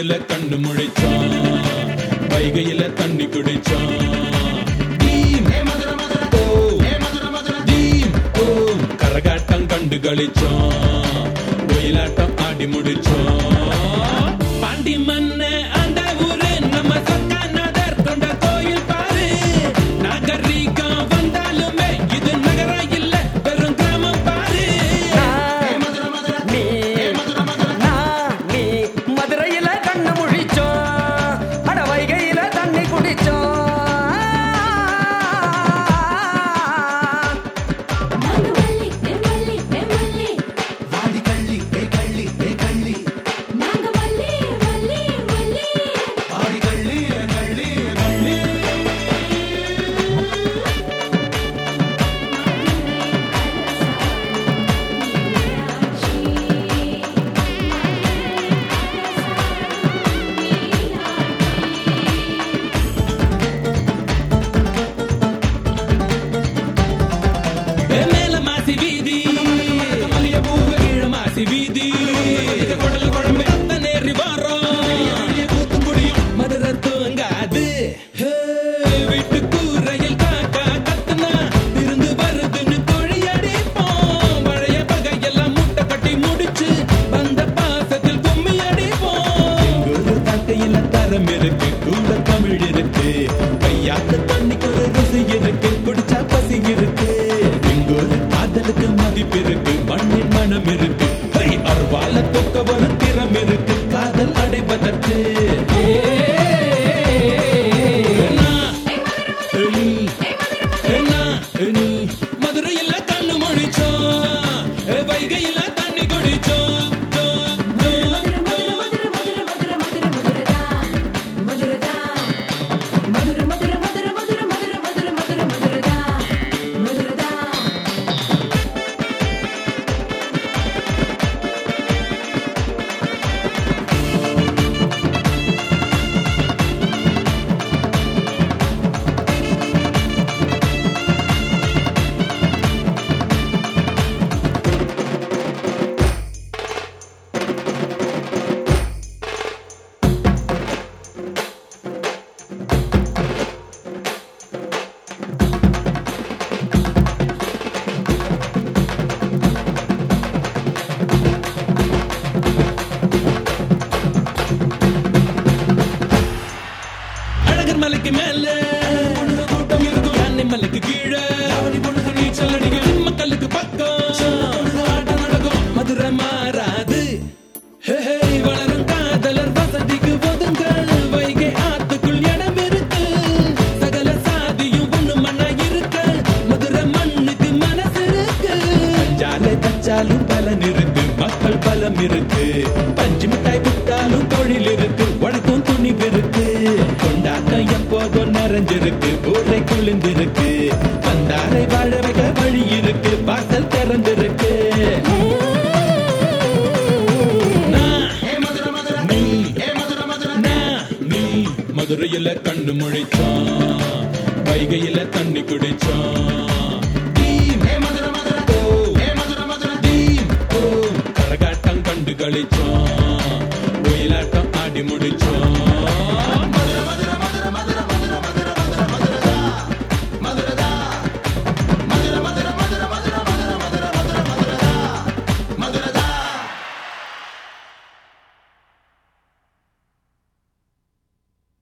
மதுரையில கண்ணு முழிச்சான் வைகையில தண்ணி குடிச்சான் டீம், ஓ, டீம், ஓ, கரகாட்டம் கண்டு களிச்சோம் ஒயிலாட்டம் ஆடி முடிச்சோம் பாண்டி மன்ன அந்த ஊரு நம்ம சொக்காநாதர் கொண்ட கோயில் பாரு நாகரீகம் வந்தாலுமே இது நகரம் இல்ல வெறும் கிராமம் பாரு நீ நான் நீ மதுரையில கண்ணு முழிச்சோம் அட வைகையில தண்ணி குடிச்சோம் நாங்க வள்ளி ஏ வள்ளி ஏ வள்ளி வாடி கள்ளி ஏ கள்ளி ஏ கள்ளி நாங்க வள்ளி வள்ளி வள்ளி வாடி கள்ளி ஏ கள்ளி ஏ கள்ளி மேல மாசி வீதி மல்லிய பூவு கீழ மாசி வீதி குடல் குழம்பு அத்த நேரி வாரம் தூத்துக்குடியும் மதுரை தூங்காது ஹே, வீட்டு கூரையில் காக்கா கத்துனா இருந்து வருதுன்னு தொழி அடிப்போம் பழைய பகையெல்லாம் முட்டை கட்டி முடிச்சு வந்த பாசத்தில் கும்மி அடிப்போம் எங்கூரு தட்டையில தரம் இருக்கு கூட தமிழ் இருக்கு கையாத்து தண்ணிக்கு ஒரு ருசி இருக்கு குடிச்சா பசி இருக்கு எங்கூரு காதலுக்கு மதிப்பு இருக்கு மண்ணின் மனம் இருக்கு ஹை, அருவால தொக்க வரும் திறம் இருக்கு காதல் அடைவதற்கு நான், நீ, நான், நீ, மதுரையில கண்ணு முடிச்சோம் வைகையில தண்ணி குடிச்சோம் மதுரை மதுரை மதுரை மதுரை மதுரை மதுரைதா மதுரை மதுரை மதுரை மதுரை மதுரை மதுரை மதுரை மதுரைதா மதுரைதா அழகர் மலைக்கு மேல பொண்ணுங்க கூட்டம் இருக்கும் யானை மலைக்கு கீழே அவனி பொண்ணுங்க நீச்சல் அடிக்கும் மக்களுக்கு பக்கம் ஆட்டம் நடக்கும் மதுரை மாறாது ஹே, ஹே, வளரும் காதலர் வசதிக்கு ஒதுங்கள் வைகை ஆத்துக்குள் இடம் இருக்கு சகல சாதியும் ஒண்ணு மண்ணா இருக்க மதுரை மண்ணுக்கு மனசு இருக்கு பஞ்சாலை தச்சாலும் பலன் இருக்கு மக்கள் பலம் இருக்கு பஞ்சு மிட்டாய் விட்டாலும் தொழில் இருக்கு உனக்கும் துணிவு இருக்கு கொண்டாட்டம் எப்போதும் நிறைஞ்சிருக்கு ஊரை குளிர்ந்திருக்கு வந்தாரை வாழ வைக்க வழி இருக்கு வாசல் திறந்திருக்கு நான் ஏ மதுரை மதுரை நீ ஏ மதுரை மதுரை நான் நீ மதுரையில கண்ணு முழிச்சோம் வைகையில தண்ணி குடிச்சோம் டீம், ஏ மதுரை மதுரை ஓ, ஏ மதுரை மதுரை டீம், ஓ, கரகாட்டம் கண்டு களிச்சோம் ஒயிலாட்டம் ஆடி முடிச்சோம்